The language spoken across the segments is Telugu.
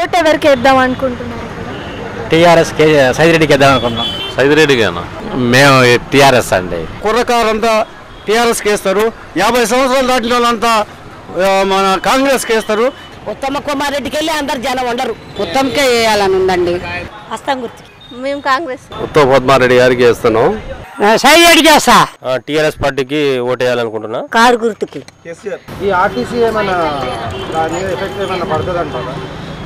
ఓటు ఎవరికి వేద్దాం అనుకుంటున్నారు టీఆర్ఎస్ కే సైదిరెడ్డికి వేద్దాం అనుకున్నాం సైదిరెడ్డిగానా మేము టీఆర్ఎస్ అండి కుర్రకారంతా టీఆర్ఎస్కి వేస్తారు యాభై సంవత్సరాలు దాటిన వాళ్ళంతా ఆ, మన కాంగ్రెస్కి వేస్తారు ఉత్తమ కుమార్ రెడ్డికి వెళ్ళి అందరు జనం ఉండరు ఉత్తమ్కే వేయాలని ఉందండి హస్తం గుర్తుకి మేము కాంగ్రెస్ ఉత్తమ్ పద్మారెడ్డి గారికి వేస్తున్నాం సైడ్ చేస్తా టీఆర్ఎస్ పార్టీకి ఓటేయాలనుకుంటున్నా కారు గుర్తుకి ఈ ఆర్టీసీ ఏమైనా దాని మీద ఎఫెక్ట్ ఏమైనా పడుతుంది అంటారా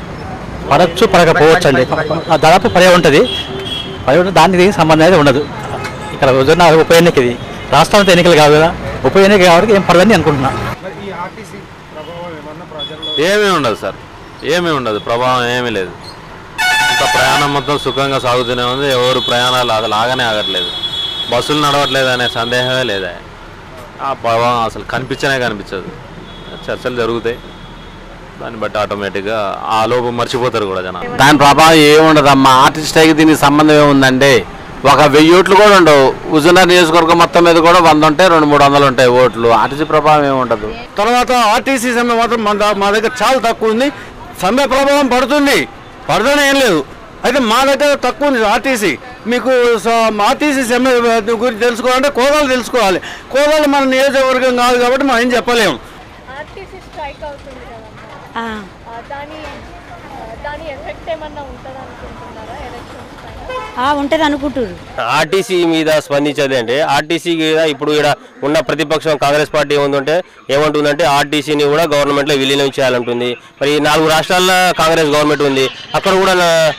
పడచ్చు పడకపోవచ్చు అండి ఆ దాదాపు పడే ఉంటుంది పడే ఉంటుంది దానికి దీనికి సంబంధం అయితే ఉండదు ఇక్కడ రోజున ఉప ఎన్నిక ఇది రాష్ట్రంతో ఎన్నికలు కాదు కదా ఉప ఎన్నిక కాబట్టి ఏం పడదని అనుకుంటున్నా ఈ ఆర్టీసీ ప్రభావం ఏమన్నా ప్రజల్లో ఏమీ ఉండదు సార్ ఏమీ ఉండదు ప్రభావం ఏమీ లేదు ఇంత ప్రయాణం మొత్తం సుఖంగా సాగుతూనే ఉంది ఎవరు ప్రయాణాలు అసలు ఆగనే ఆగట్లేదు బస్సులు నడవట్లేదు అనే సందేహమే లేదా ఆ ప్రభావం అసలు కనిపించనే కనిపించదు చర్చలు జరుగుతాయి దాన్ని బట్టి ఆటోమేటిక్గా ఆ లోపు మర్చిపోతారు కూడా జనాలు దాని ప్రభావం ఏముండదమ్మా ఆర్టిస్ట్ స్ట్రైక్ దీనికి సంబంధం ఏముందండి ఒక వెయ్యి ఓట్లు కూడా ఉండవు హుజూర్నగర్ నియోజకవర్గం మొత్తం మీద కూడా వంద ఉంటాయి రెండు మూడు వందలు ఉంటాయి ఓట్లు ఆర్టీసీ ప్రభావం ఏముండదు తర్వాత ఆర్టీసీ సమ్మె మాత్రం మన దా- మా దగ్గర చాలా తక్కువ ఉంది సమ్మె ప్రభావం పడుతుంది పడుతూనే ఏం లేదు అయితే మా దగ్గర తక్కువ ఉంది ఆర్టీసీ మీకు స- ఆర్టీసీ సమ్మె గురించి తెలుసుకోవాలంటే కోదాలు తెలుసుకోవాలి కోదాలు మన నియోజకవర్గం కాదు కాబట్టి మనం ఏం చెప్పలేము ఆర్టీసీ స్ట్రైక్ అవుతుంది కదా దాని దాని ఎఫెక్ట్ ఏమన్నా ఉంటుంది అనుకుంటున్నారా ఎలక్షన్స్ పైన ఉంటది అనుకుంటారు ఆర్టీసీ మీద స్పందించేది అంటే ఆర్టీసీ మీద ఇప్పుడు ఇక్కడ ఉన్న ప్రతిపక్షం కాంగ్రెస్ పార్టీ ఏముందంటే ఏమంటుందంటే ఆర్టీసీని కూడా గవర్నమెంట్లో విలీనం చేయాలంటుంది మరి ఈ నాలుగు రాష్ట్రాల్లో కాంగ్రెస్ గవర్నమెంట్ ఉంది అక్కడ కూడా నా-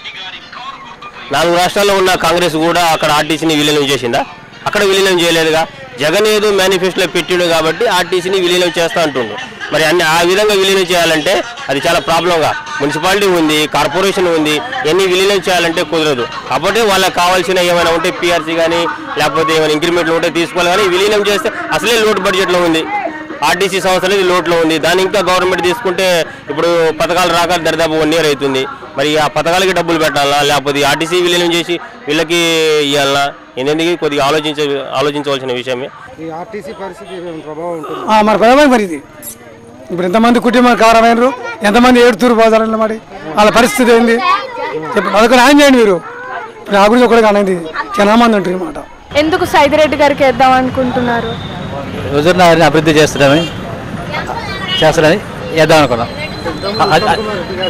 నాలుగు రాష్ట్రాల్లో ఉన్న కాంగ్రెస్ కూడా అక్కడ ఆర్టీసీని విలీనం చేసిందా అక్కడ విలీనం చేయలేదుగా జగన్ ఏదో మేనిఫెస్టోలో పెట్టిండు కాబట్టి ఆర్టీసీని విలీనం చేస్తా అంటుండు మరి అన్ని ఆ విధంగా విలీనం చేయాలంటే అది చాలా ప్రాబ్లంగా మున్సిపాలిటీ ఉంది కార్పొరేషన్ ఉంది ఇవన్నీ విలీనం చేయాలంటే కుదరదు కాబట్టి వాళ్ళకి కావాల్సిన ఏమైనా ఉంటే పిఆర్సీ కానీ లేకపోతే ఏమైనా ఇంక్రిమెంట్లు ఉంటే తీసుకోవాలి కానీ విలీనం చేస్తే అసలే లోటు బడ్జెట్లో ఉంది ఆర్టీసీ సంస్థ అనేది లోట్లో ఉంది దాన్ని ఇంకా గవర్నమెంట్ తీసుకుంటే ఇప్పుడు పథకాలు రాక దరిదాపు వన్ ఇయర్ అవుతుంది మరి ఆ పథకాలకి డబ్బులు పెట్టాలా లేకపోతే ఆర్టీసీ విలీనం చేసి వీళ్ళకి ఇవ్వాలా ఎందుకు కొద్దిగా ఆలోచించ ఆలోచించవలసిన విషయమే ఈ ఆర్టీసీ పరిస్థితి ఏమైనా ప్రభావం ఉంటుంది మన భయమే మరి ఇది ఇప్పుడు ఎంతమంది కుటుంబం కారమైనరు ఎంతమంది ఏడుతూరు పోతారు మరి వాళ్ళ పరిస్థితి ఏంది చెప్పండి అదొక న్యాయం చేయండి మీరు ఇప్పుడు నా గురించి ఒకటి అనేది చాలా మంది ఉంటారు అన్నమాట ఎందుకు సైదిరెడ్డి గారికి వేద్దాం అనుకుంటున్నారు హుజూర్నగర్ని అభివృద్ధి చేస్తున్నామని చేస్తారని వేద్దాం అనుకున్నాం అ- అ-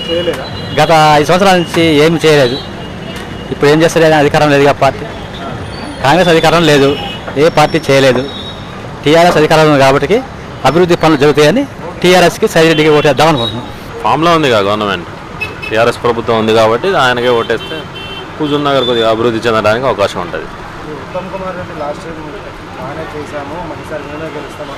గత ఐదు సంవత్సరాల నుంచి ఏం చేయలేదు ఇప్పుడు ఏం చేస్తారని అధికారం లేదు పార్టీ కాంగ్రెస్ అధికారం లేదు ఏ పార్టీ చేయలేదు టీఆర్ఎస్ అధికారం ఉంది కాబట్టి అభివృద్ధి పనులు జరుగుతాయని టీఆర్ఎస్కి సైరెడ్డికి ఓటేద్దాం అనుకుంటున్నాం ఫామ్లో ఉంది కదా గవర్నమెంట్ టీఆర్ఎస్ ప్రభుత్వం ఉంది కాబట్టి ఆయనకే ఓటేస్తే హుజూర్ నగర్ కొద్దిగా అభివృద్ధి చెందడానికి అవకాశం ఉంటుంది ఉత్తమ్ కుమార్ రెడ్డి లాస్ట్ టైం బాగానే చేశాము మరోసారి మేమే గెలుస్తాం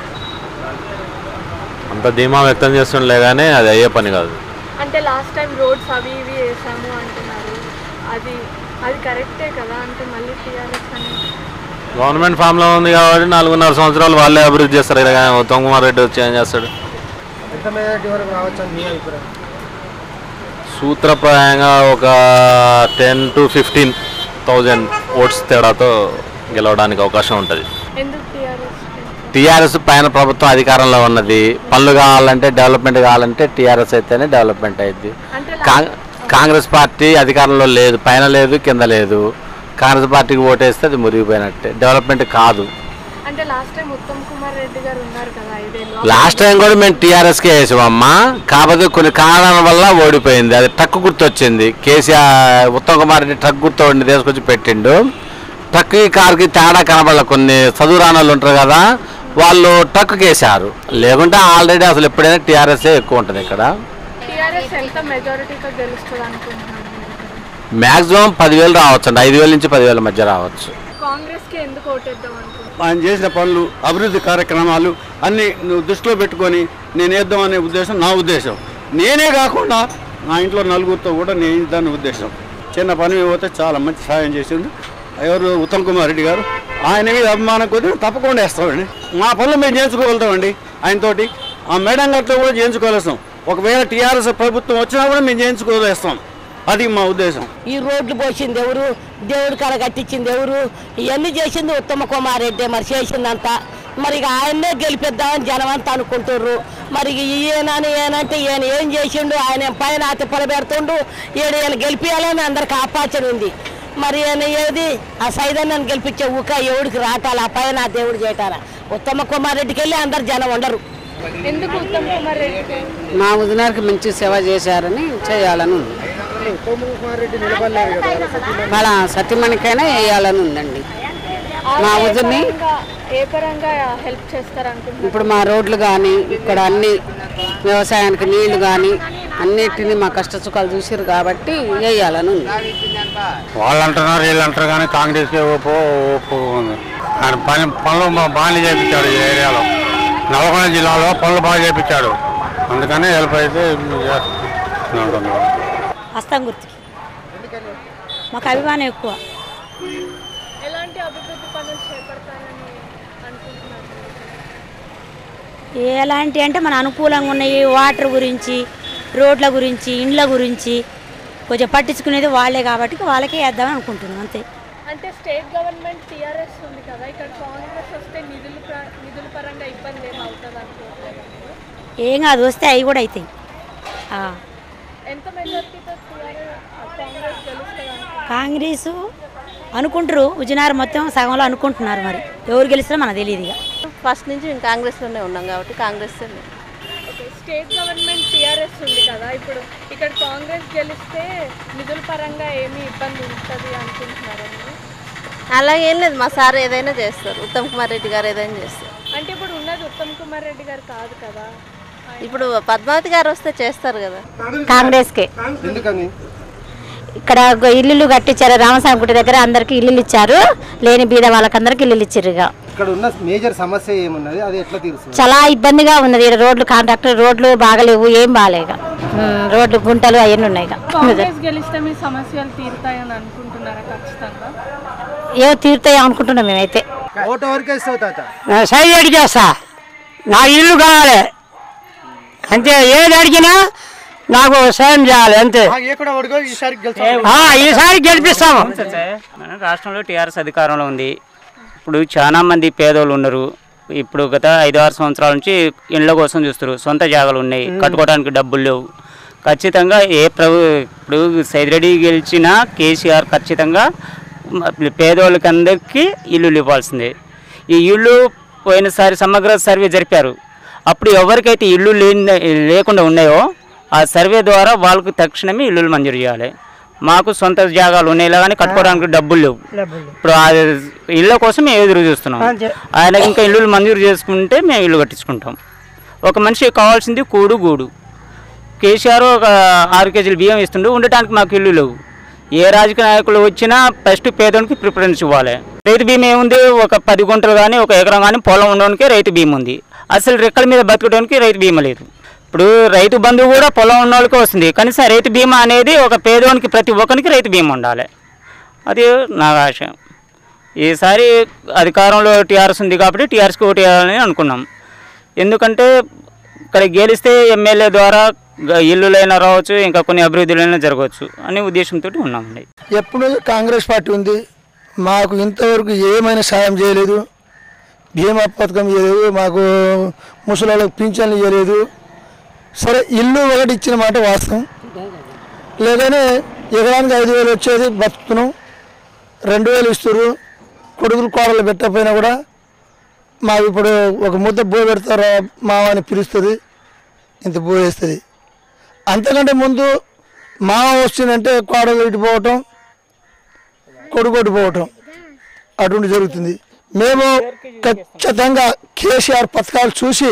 అంత ధీమా వ్యక్తం చేస్తుండలే కానీ అది అయ్యే పని కాదు అంటే లాస్ట్ టైం రోడ్స్ అవి ఇవి వేసాము అంటున్నారు అది అది కరెక్టే కదా అంటే మళ్ళీ టీఆర్ఎస్ అని గవర్నమెంట్ ఫామ్లో ఉంది కాబట్టి నాలుగున్నర సంవత్సరాలు వాళ్ళే అభివృద్ధి చేస్తారు ఇలా కానీ ఉత్తమ్ కుమార్ రెడ్డి వచ్చి ఏం చేస్తాడు ఎంత మెజారిటీ వరకు రావచ్చు అని మీ అభిప్రాయం సూత్రప్రాయంగా ఒక ten to fifteen thousand votes తేడాతో గెలవడానికి అవకాశం ఉంటుంది ఎందుకు టీఆర్ఎస్ టీఆర్ఎస్ పైన ప్రభుత్వం అధికారంలో ఉన్నది పనులు కావాలంటే డెవలప్మెంట్ కావాలంటే టీఆర్ఎస్ అయితేనే డెవలప్మెంట్ అయింది అంటే కాంగ్- కాంగ్రెస్ పార్టీ అధికారంలో లేదు పైన లేదు కింద లేదు కాంగ్రెస్ పార్టీకి ఓటేస్తే అది మురిగిపోయినట్టే డెవలప్మెంట్ కాదు అంటే లాస్ట్ టైం ఉత్తమ్ కుమార్ రెడ్డి గారు ఉన్నారు కదా ఐదేళ్ళు లాస్ట్ టైం కూడా మేము టీఆర్ఎస్కే వేసామమ్మా కాకపోతే కొన్ని కారణాల వల్ల ఓడిపోయింది అది ట్రక్ గుర్తు వచ్చింది కేసీఆర్ ఉత్తమ్ కుమార్ రెడ్డి ట్రక్ గుర్తు ఒకటి తీసుకొచ్చి పెట్టిండు ట్రక్కి కార్కి తేడా కనబడాల కొన్ని చదువు రాని వాళ్ళు ఉంటారు కదా వాళ్ళు ట్రక్కి వేశారు లేకుంటే ఆల్రెడీ అసలు ఎప్పుడైనా టీఆర్ఎస్ఏ ఎక్కువ ఉంటుంది ఇక్కడ టీఆర్ఎస్ ఎంత మెజారిటీతో గెలుస్తుంది అనుకుంటున్నారు మీరు? మ్యాక్సిమం పదివేలు రావచ్చు అండి ఐదు వేల నుంచి పదివేల మధ్య రావచ్చు కాంగ్రెస్ కి ఎందుకు ఓటేద్దాం అనుకుంటున్నారు ఆయన చేసిన పనులు అభివృద్ధి కార్యక్రమాలు అన్ని నువ్వు దృష్టిలో పెట్టుకొని నేను వేద్దాం అనే ఉద్దేశం నా ఉద్దేశం నేనే కాకుండా నా ఇంట్లో నలుగురితో కూడా నేను దాని ఉద్దేశం చిన్న పని పోతే చాలా మంచి సహాయం చేసిండు ఎవరు ఉత్తమ్ కుమార్ రెడ్డి గారు ఆయన మీద అభిమానం కొద్ది తప్పకుండా వేస్తామండి మా పనులు మేము చేయించుకోగలుగుతామండి ఆయనతోటి ఆ మేడం గారితో కూడా చేయించుకోలేస్తాం ఒకవేళ టీఆర్ఎస్ ప్రభుత్వం వచ్చినా కూడా మేము చేయించుకోలేస్తాం అది మా ఉద్దేశం ఈ రోడ్లు పోసింది ఎవరు దేవుడి కాడ కట్టించింది ఎవరు ఇవన్నీ చేసింది ఉత్తమ కుమార్ రెడ్డి మరి చేసిందంతా మరి ఇక ఆయన్నే గెలిపిద్దామని జనం అంతా అనుకుంటుర్రు మరి ఇక ఈయనని ఏనంటే ఈయన ఏం చేసిండు ఆయన పైన తిప్పలు పెడుతుండు ఈయన ఈయన గెలిపించాలని అందరికి ఆపాచన ఉంది మరి ఈయన ఏది ఆ సైదన్నను గెలిపించే ఊక ఎవడికి రాటాల ఆ పైన ఆ దేవుడు చేయటాల ఉత్తమ కుమార్ రెడ్డికి వెళ్ళి అందరు జనం ఉండరు ఎందుకు ఉత్తమ్ కుమార్ రెడ్డి మా వదినారికి మంచి సేవ చేశారని చేయాలని ఉంది వాళ్ళ సత్యమణికైనా వేయాలని ఉందండి మా ఏ వదిన్ని పరంగా- ఏ పరంగా హెల్ప్ చేస్తారు అనుకుంటున్నారు ఇప్పుడు మా రోడ్లు కానీ ఇక్కడ అన్ని వ్యవసాయానికి నీళ్లు కానీ అన్నిటిని మా కష్ట సుఖాలు చూసారు కాబట్టి వేయాలని ఉంది వాళ్ళు అంటున్నారు వీళ్ళు అంటారు కానీ కాంగ్రెస్కే ఓపు ఓపు ఉంది ఆయన పని పనులు బా- బాగానే చేపించాడు ఈ ఏరియాలో నల్గొండ జిల్లాలో పనులు బాగా చేపించాడు అందుకనే హెల్ప్ అయితే చేస్తున్నాడు హస్తం గుర్తుకి మాకు అభిమానం ఎక్కువ ఎలాంటి అభివృద్ధి పనులు చేపడతారని అనుకుంటున్నారు ఎలాంటి అంటే మన అనుకూలంగా ఉన్నాయి వాటర్ గురించి రోడ్ల గురించి ఇండ్ల గురించి కొంచెం పట్టించుకునేది వాళ్ళే కాబట్టి వాళ్ళకే వేద్దామని అనుకుంటున్నాం అంతే అంటే స్టేట్ గవర్నమెంట్ టీఆర్ఎస్ ఉంది కదా ఇక్కడ కాంగ్రెస్ వస్తే నిధులు ప్ర- నిధుల పరంగా ఇబ్బంది ఏమవుతుంది అనుకోవట్లేదు ఏం కాదు వస్తే అవి కూడా అవుతాయి ఆ. ఎంత మెజార్టీతో టీఆర్ఎస్ కాంగ్రెస్ గెలుస్తుంది అనుకుంటున్నారు? కాంగ్రెసు అనుకుంటారు ఉజనారు మొత్తం సగంలో అనుకుంటున్నారు మరి ఎవరు గెలిచినా మనకు తెలియదు ఇక ఫస్ట్ నుంచి మేము కాంగ్రెస్లోనే ఉన్నాం కాబట్టి Congress okay state government TRS ఉంది కదా ఇప్పుడు ఇక్కడ కాంగ్రెస్ గెలిస్తే నిధుల పరంగా ఏమి ఇబ్బంది ఉంటుంది అనుకుంటున్నారా మీరు అలాగేం లేదు మా సార్ ఏదైనా చేస్తారు ఉత్తమ్ కుమార్ రెడ్డి గారు ఏదైనా చేస్తారు అంటే ఇప్పుడు ఉన్నది ఉత్తమ్ కుమార్ రెడ్డి గారు కాదు కదా ఇప్పుడు పద్మావతి గారు వస్తే చేస్తారు కదా కాంగ్రెస్కే ఎందుకని ఇక్కడ ఒక ఇల్లులు కట్టించారు రామస్వామి గుడి దగ్గర అందరికి ఇల్లులు ఇచ్చారు లేని బీద వాళ్ళకందరికి ఇల్లులు ఇచ్చారు ఇక ఇక్కడ ఉన్న మేజర్ సమస్య ఏమున్నది అది ఎట్లా తీరుస్తుంది చాలా ఇబ్బందిగా ఉన్నది ఈడ రోడ్లు కాంట్రాక్టర్ రోడ్లు బాగలేవు ఏం బాగాలేక రోడ్లు గుంటలు అవన్నీ ఉన్నాయి ఇక కాంగ్రెస్ గెలిస్తే మీ సమస్యలు తీరుతాయని అనుకుంటున్నారా ఖచ్చితంగా ఏవో తీరుతాయి అనుకుంటున్నాం మేమైతే ఓటు ఎవరికి ఇస్తావు తాత సై అడిగేస్తా నా ఇల్లు కావాలి అంతే ఏది అడిగినా నాకు సాయం చేయాలి అంతే ఎక్కడ ఓడుకో ఈసారి ఆ, ఈసారి గెలిపిస్తాము మన రాష్ట్రంలో టీఆర్ఎస్ అధికారంలో ఉంది ఇప్పుడు చాలా మంది పేదోళ్ళు ఉన్నారు ఇప్పుడు గత ఐదు ఆరు సంవత్సరాల నుంచి ఇండ్ల కోసం చూస్తారు సొంత జాగాలు ఉన్నాయి కట్టుకోవడానికి డబ్బులు లేవు ఖచ్చితంగా ఏ ప్రభు ఇప్పుడు సైదిరెడ్డి గెలిచిన కేసీఆర్ ఖచ్చితంగా మ- పేదోళ్ళకి అందరికీ ఇల్లులు ఇవ్వాల్సిందే ఈ ఇల్లు పోయినసారి సమగ్ర సర్వే జరిపారు అప్పుడు ఎవరికైతే ఇల్లు లేని లేకుండా ఉన్నాయో ఆ సర్వే ద్వారా వాళ్ళకు తక్షణమే ఇల్లులు మంజూరు చేయాలి మాకు సొంత జాగాలు ఉన్నాయి కానీ కట్టుకోవడానికి డబ్బులు లేవు ఇప్పుడు ఆ ఇళ్ళ కోసం మేము ఎదురు చూస్తున్నాం ఆయన ఇంకా ఇల్లులు మంజూరు చేసుకుంటే మేము ఇల్లు కట్టించుకుంటాం ఒక మనిషికి కావాల్సింది కూడు గూడు కేసీఆర్ ఒక ఆరు కేజీలు బియ్యం ఇస్తుండే ఉండటానికి మాకు ఇల్లు లేవు ఏ రాజకీయ నాయకులు వచ్చినా ఫస్ట్ పేదోనికి ప్రిఫరెన్స్ ఇవ్వాలి రైతు బీమా ఏముంది ఒక పది గుంటలు కానీ ఒక ఎకరం కానీ పొలం ఉండడానికి రైతు బీమా ఉంది అసలు రెక్కల మీద బతకడానికి రైతు బీమా లేదు ఇప్పుడు రైతు బంధువు కూడా పొలం ఉన్న వాళ్ళకి వస్తుంది కనీసం రైతు బీమా అనేది ఒక పేదోనికి ప్రతి ఒక్కరికి రైతు బీమా ఉండాలి అది నా ఆశ ఈసారి అధికారంలో టీఆర్ఎస్ ఉంది కాబట్టి టీఆర్ఎస్కి ఓటు వేయాలని అనుకున్నాం ఎందుకంటే ఇక్కడ గెలిస్తే ఎమ్మెల్యే ద్వారా గ- ఇల్లులైనా రావచ్చు ఇంకా కొన్ని అభివృద్ధులైనా జరగవచ్చు అనే ఉద్దేశంతో ఉన్నామండి ఎప్పుడు కాంగ్రెస్ పార్టీ ఉంది మాకు ఇంతవరకు ఏమైనా సాయం చేయలేదు బీమా పథకం ఇవ్వలేదు మాకు ముసలాళ్ళకి పింఛన్లు ఇవ్వలేదు సరే ఇల్లు ఒకటి ఇచ్చిన మాట వాస్తవం లేదని ఎకరానికి ఐదు వేలు వచ్చేది బతుకుతున్నాం రెండు వేలు ఇస్తారు కొడుకులు కోడలు పెట్టకపోయినా కూడా మాకు ఇప్పుడు ఒక ముద్ద బో పెడతారా మావ అని పిలుస్తుంది ఇంత బో వేస్తుంది అంతకంటే ముందు మావ వచ్చిందంటే కోడలు ఇటు పోవటం కొడుకు ఇటు పోవటం అటువంటి జరుగుతుంది మేము ఖచ్చితంగా కేసీఆర్ పథకాలు చూసి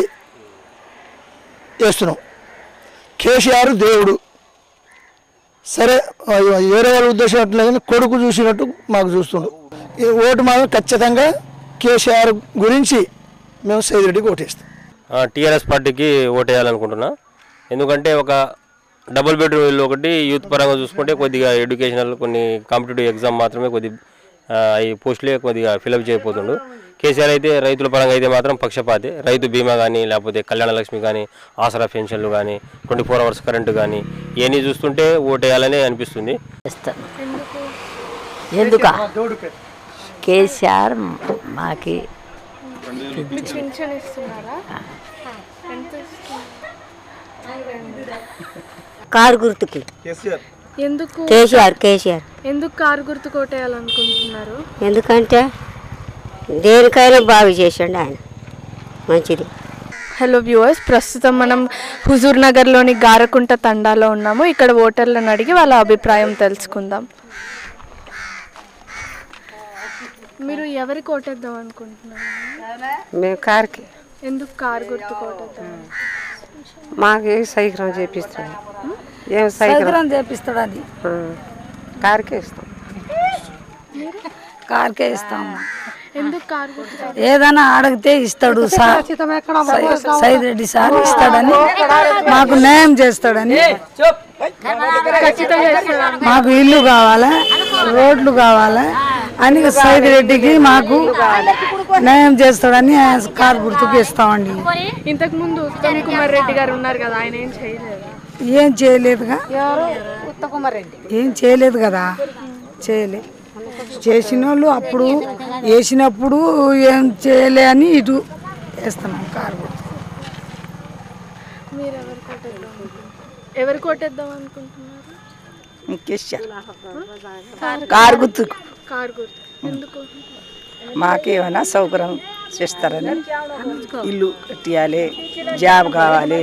వేస్తున్నాం కేసీఆర్ దేవుడు సరే ఆ, వేరే వాళ్ళ ఉద్దేశం అట్లే కానీ కొడుకు చూసినట్టు మాకు చూస్తుండు ఈ ఓటు మాత్రం ఖచ్చితంగా కేసీఆర్ గురించి మేము సైదిరెడ్డికి ఓటేస్తాం టీఆర్ఎస్ పార్టీకి ఓటేయాలనుకుంటున్నా ఎందుకంటే ఒక డబుల్ బెడ్రూమ్ ఇల్లు ఒకటి యూత్ పరంగా చూసుకుంటే కొద్దిగా ఎడ్యుకేషనల్ కొన్ని కాంపిటేటివ్ ఎగ్జామ్ మాత్రమే కొద్ది ఆ, ఈ పోస్టులే కొద్దిగా ఫిలప్ చేయబోతుండు కేసీఆర్ అయితే రైతుల పరంగా అయితే మాత్రం పక్షపాతి రైతు బీమా కానీ లేకపోతే కళ్యాణ లక్ష్మి కానీ ఆసరా పెన్షన్లు కానీ ట్వంటీ ఫోర్ అవర్స్ కరెంటు కానీ ఇవన్నీ చూస్తుంటే ఓటేయాలని అనిపిస్తుంది ఎందుక కేసీఆర్ మాకి మీకు పింఛన్ ఇస్తున్నారా ఎంత ఇస్తున్నారు కారు గుర్తుకి ఎందుకు కేసీఆర్ కేసీఆర్ ఎందుకు కారు గుర్తు కొట్టేయాలనుకుంటున్నారు ఎందుకంటే దేనికైనా బాగు చేసిండు ఆయన మంచిది హలో వ్యూవర్స్ ప్రస్తుతం మనం హుజూర్ నగర్లోని గారకుంట తండాలో ఉన్నాము ఇక్కడ ఓటర్లను అడిగి వాళ్ళ అభిప్రాయం తెలుసుకుందాం మీరు ఎవరికి ఓటేద్దాం అనుకుంటున్నారు మేము కార్కి ఎందుకు కారు గుర్తు కోటేద్దాం మాకు సైకిరం చేపిస్తాడు ఏం సైకిరం సైకిరం చేపిస్తాడు అది కార్కే ఇస్తాం కార్కే ఇస్తాము ఎందుకు కారు గుర్తు ఏదైనా అడిగితే ఇస్తాడు సార్ సైద్ రెడ్డి సార్ ఇస్తాడని మాకు న్యాయం చేస్తాడని ఖచ్చితంగా ఇస్తారా? మాకు ఇల్లు కావాలా రోడ్లు కావాలా అని సైద్ రెడ్డికి మాకు న్యాయం చేస్తాడని కార్ గుర్తుకు ఇస్తామండి ఇంతకు ముందు ఉత్తమ్ కుమార్ రెడ్డి గారు ఉన్నారు కదా ఆయన ఏం చేయలేదు ఏం చేయలేదుగా ఉత్తమ్ కుమార్ రెడ్డి ఏం చేయలేదు కదా చేయలే చేసిన వాళ్ళు అప్పుడు వేసినప్పుడు ఏం చేయలే అని ఇటు వేస్తున్నాం కారు గుర్తు. మీరు ఎవరు కొట్టేద్దాం అనుకుంటున్నారు? ఎవరు కొట్టేద్దాం అనుకుంటున్నారు కేసీఆర్ కారు- కారు గుర్తుకు. కారు గుర్తు ఎందుకు మాకేమైనా సౌకర్యం చేస్తారని ఇల్లు కట్టియాలి జాబ్ కావాలి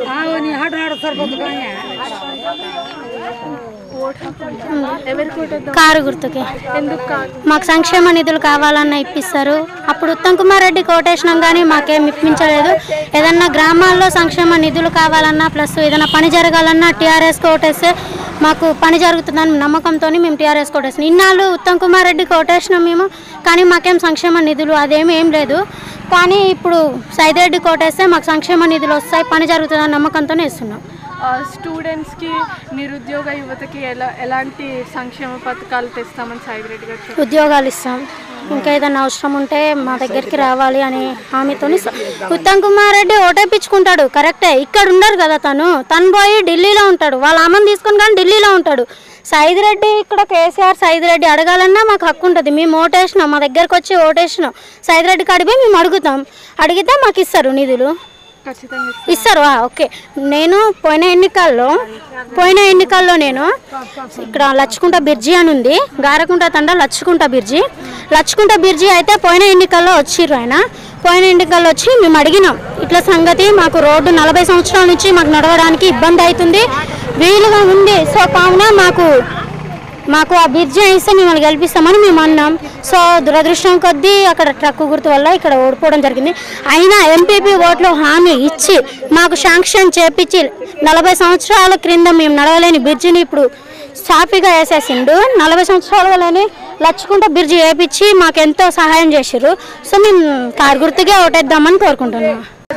ఎవరు కొట్టేద్దాం కారు గుర్తుకి ఎందుకు కారు మాకు సంక్షేమ నిధులు కావాలన్న ఇప్పిస్తారు అప్పుడు ఉత్తమ్ కుమార్ రెడ్డి కోటేసినాం కానీ మాకేం ఇప్పించలేదు ఏదన్నా గ్రామాల్లో సంక్షేమ నిధులు కావాలన్నా ప్లస్ ఏదైనా పని జరగాలన్నా టీఆర్ఎస్ కోటేస్తే మాకు పని జరుగుతుందని నమ్మకంతో మేము టీఆర్ఎస్ కోటేసినాం ఇన్నాళ్ళు ఉత్తమ్ కుమార్ రెడ్డి కోటేసినాం మేము కానీ మాకేం సంక్షేమ నిధులు అదేమీ ఏం లేదు కానీ ఇప్పుడు సైదిరెడ్డి కోటేస్తే మాకు సంక్షేమ నిధులు వస్తాయి పని జరుగుతుందని నమ్మకంతోనే ఇస్తున్నాం స్టూడెంట్స్కి నిరుద్యోగ యువతకి ఎలా ఎలాంటి సంక్షేమ పథకాలు తెస్తామని సాయి రెడ్డి గారు చెప్పారు? ఉద్యోగాలు ఇస్తాం ఇంకా ఏదైనా అవసరం ఉంటే మా దగ్గరికి రావాలి అనే హామీతో ఉత్తమ్ కుమార్ రెడ్డి ఓటేపించుకుంటాడు కరెక్టే ఇక్కడ ఉండరు కదా తను తను పోయి ఢిల్లీలో ఉంటాడు వాళ్ళ అమ్మని తీసుకొని కానీ ఢిల్లీలో ఉంటాడు సైద్ రెడ్డి ఇక్కడ కేసీఆర్ సైద్ రెడ్డి అడగాలన్నా మాకు హక్కు ఉంటుంది మేము ఓటేసినాం మా దగ్గరకు వచ్చి ఓటేసినాం సైద్ రెడ్డి కాడిపోయి మేము అడుగుతాం అడిగితే మాకు ఇస్తారు నిధులు ఖచ్చితంగా ఇస్తారు ఆ, ఓకే నేను పోయిన ఎన్నికల్లో పోయిన ఎన్నికల్లో నేను ఇక్కడ లచ్చుకుంట బిర్జీ అని ఉంది గారకుంట తండ లచ్చుకుంట బిర్జీ లచ్చుకుంట బిర్జీ అయితే పోయిన ఎన్నికల్లో వచ్చిర్రు ఆయన పోయిన ఎన్నికల్లో వచ్చి మేము అడిగినాం ఇట్లా సంగతి మాకు రోడ్డు నలభై సంవత్సరాల నుంచి మాకు నడవడానికి ఇబ్బంది అవుతుంది వీలుగా ఉంది సో కావున మాకు మాకు ఆ బ్రిడ్జ్ ఇస్తే మిమ్మల్ని గెలిపిస్తామని మేము అన్నాం సో దురదృష్టం కొద్దీ అక్కడ ట్రక్ గుర్తు వల్ల ఇక్కడ ఓడిపోవడం జరిగింది అయినా ఎంపీపీ ఓట్లు హామీ ఇచ్చి మాకు శాంక్షన్ చేపించి నలభై సంవత్సరాల క్రింద మేము నడవలేని బ్రిడ్జిని ఇప్పుడు సాఫీగా వేసేసిండు నలభై సంవత్సరాలలోనే లచ్చుకుంట బ్రిడ్జి వేపించి మాకు ఎంతో సహాయం చేసిర్రు సో మేము కారు గుర్తుగా ఓటేద్దామని కోరుకుంటున్నాం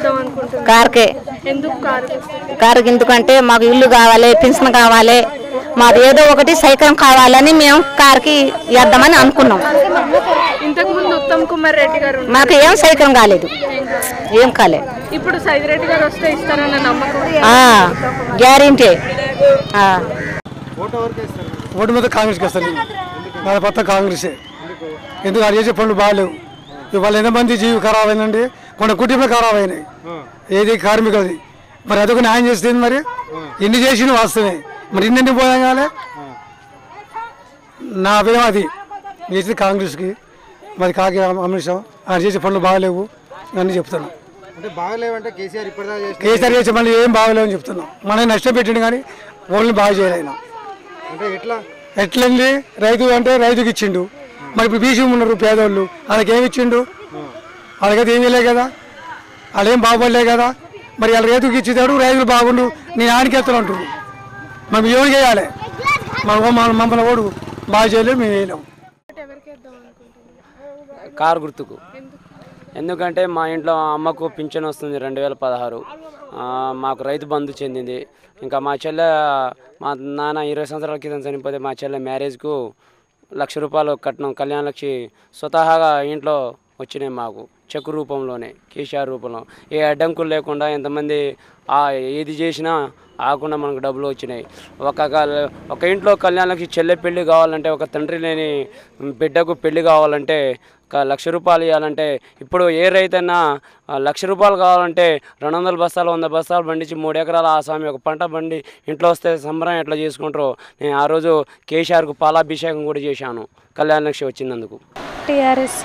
కార్కే ఎందుకు కారు గుర్తు? కారుకి ఎందుకంటే మాకు ఇల్లు కావాలి పెన్షన్ కావాలి మాది ఏదో ఒకటి సైకం కావాలని మేము కార్కి వేద్దామని అనుకున్నాం ఇంతకు ముందు ఉత్తమ్ కుమార్ రెడ్డి గారు ఉన్నారు. మాకు ఏం సైకం కాలేదు ఏం కాలే ఇప్పుడు సైద్ రెడ్డి గారు వస్తే ఇస్తారన్న నమ్మకం గ్యారంటీ ఓటు మీద కాంగ్రెస్కి వస్తాను మన మొత్తం కాంగ్రెసే ఎందుకు అది చేసే పనులు బాగాలేవు ఇవాళ ఎంతమంది జీవి ఖరాబ్ అయిందండి కొన్ని కుటుంబం ఖరాబ్ అయినాయి ఏది కార్మికులది మరి అదొక న్యాయం చేస్తుంది మరి ఇన్ని చేసిన వాస్తవే మరి ఇన్ని పోయాం కాలే నా అభిప్రాయం అది చేసింది కాంగ్రెస్కి మరి కాకి అమిషం ఆయన చేసే పనులు బాగాలేవు అని చెప్తున్నాను అంటే బాగలేవంటే కేసీఆర్ ఇప్పటిదాకా చేసిన కేసీఆర్ చేసే మళ్ళీ ఏం బాగలేవు అని చెప్తున్నాం మనం నష్టం పెట్టిండు కానీ ఓన్లీ బాగా చేయలేను అంటే ఎట్లా ఎట్లండి రైతు అంటే రైతుకి ఇచ్చిండు మరి ఇప్పుడు బీసీ ఉన్నారు పేదోళ్ళు వాళ్ళకి ఏమి ఇచ్చిండు వాళ్ళకైతే ఏమీ లే కదా వాళ్ళు ఏం బాగుపడలే కదా మరి వాళ్ళ రైతుకి ఇచ్చేటాడు రైతులు బాగుండు నేను ఆయనకి ఎత్తులు అంటున్నాడు మనం ఎవరికి వేయాలి మన మన- మమ్మల్ని ఓడు బాగా చేయలేదు మేము వేయలేము కారు గుర్తుకు ఎందుకంటే మా ఇంట్లో అమ్మకు పింఛన్ వస్తుంది రెండు వేల పదహారు ఆ, మాకు రైతు బంధు చెందింది ఇంకా మా చెల్లె మా నాన్న ఇరవై సంవత్సరాల క్రితం చనిపోతే మా చెల్లె మ్యారేజ్కు లక్ష రూపాయలు కట్నం కళ్యాణ లక్షి స్వతహాగా ఇంట్లో వచ్చినాయి మాకు చెక్ రూపంలోనే కేసీఆర్ రూపంలో ఏ అడ్డంకులు లేకుండా ఎంతమంది ఆ ఏది చేసినా ఆకుండా మనకు డబ్బులు వచ్చినాయి ఒక కల్- ఒక ఇంట్లో కళ్యాణానికి చెల్లె పెళ్లి కావాలంటే ఒక తండ్రి లేని బిడ్డకు పెళ్లి కావాలంటే ఒక లక్ష రూపాయలు ఇవ్వాలంటే ఇప్పుడు ఏ రైతైనా ఆ, లక్ష రూపాయలు కావాలంటే రెండు వందల బస్తాలు వంద బస్తాలు పండించి మూడు ఎకరాల ఆసామి ఒక పంట పండి ఇంట్లో వస్తే సంబరం ఎట్లా చేసుకుంటారో నేను ఆ రోజు కేసీఆర్కు పాలాభిషేకం కూడా చేశాను కళ్యాణ లక్ష్మి వచ్చినందుకు టీఆర్ఎస్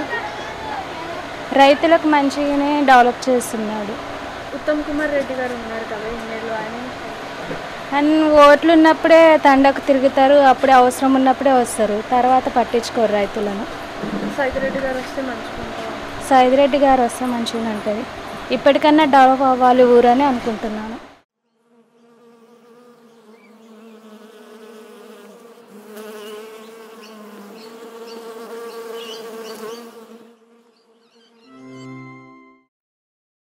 రైతులకు మంచిగానే డెవలప్ చేస్తున్నాడు ఉత్తమ్ కుమార్ రెడ్డి గారు ఉన్నారు కదా ఇన్నేళ్ళు ఆయన అండ్ ఓట్లు ఉన్నప్పుడే తండకు తిరుగుతారు అప్పుడే అవసరం ఉన్నప్పుడే వస్తారు తర్వాత పట్టించుకోరు రైతులను సైదిరెడ్డి గారు వస్తే మంచిగుంటారు సైదిరెడ్డి గారు వస్తే మంచిగా ఉంటుంది ఇప్పటికన్నా డెవలప్ అవ్వాలి ఊరని అనుకుంటున్నాను